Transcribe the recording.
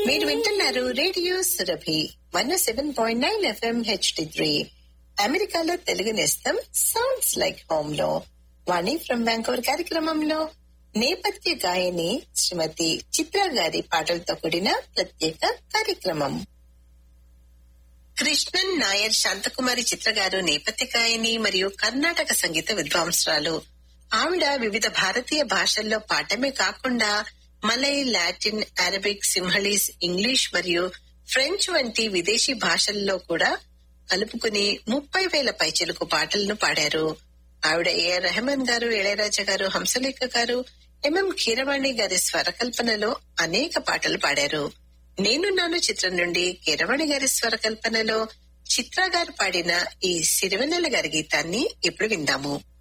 మీరు వింటున్నారు radio Surabhi one seven point nine FM HD three అమెరికాలో తెలుగు నేస్తం సౌండ్స్ లైక్ హోమ్ లో వాణి ఫ్రమ్ బ్యాంకోర్ కార్యక్రమంలో నేపథ్య గాయని శ్రీమతి చిత్ర గారి పాటలతో కూడిన ప్రత్యేక కార్యక్రమం కృష్ణన్ నాయర్ శాంతకుమారి చిత్ర గారు నేపథ్య గాయని మరియు కర్ణాటక సంగీత విద్వాంసరాలు ఆవిడ వివిధ భారతీయ భాషల్లో పాడమే కాకుండా Malay Latin Arabic Sinhalese English మరియు ఫ్రెంచ్ వంటి విదేశీ భాషల్లో కూడా కలుపుకుని ముప్పై వేల పైచిలుకు పాటలను పాడారు ఆవిడ ఏఆర్ రెహమాన్ గారు ఇళయరాజా గారు హంసలేఖ గారు ఎంఎం కీరవాణి గారి స్వరకల్పనలో అనేక పాటలు పాడారు నేనున్నాను చిత్రం నుండి కీరవాణి గారి స్వరకల్పనలో చిత్ర గారు పాడిన ఈ సిరివెన్నెల గారి గీతాన్ని ఇప్పుడు విందాము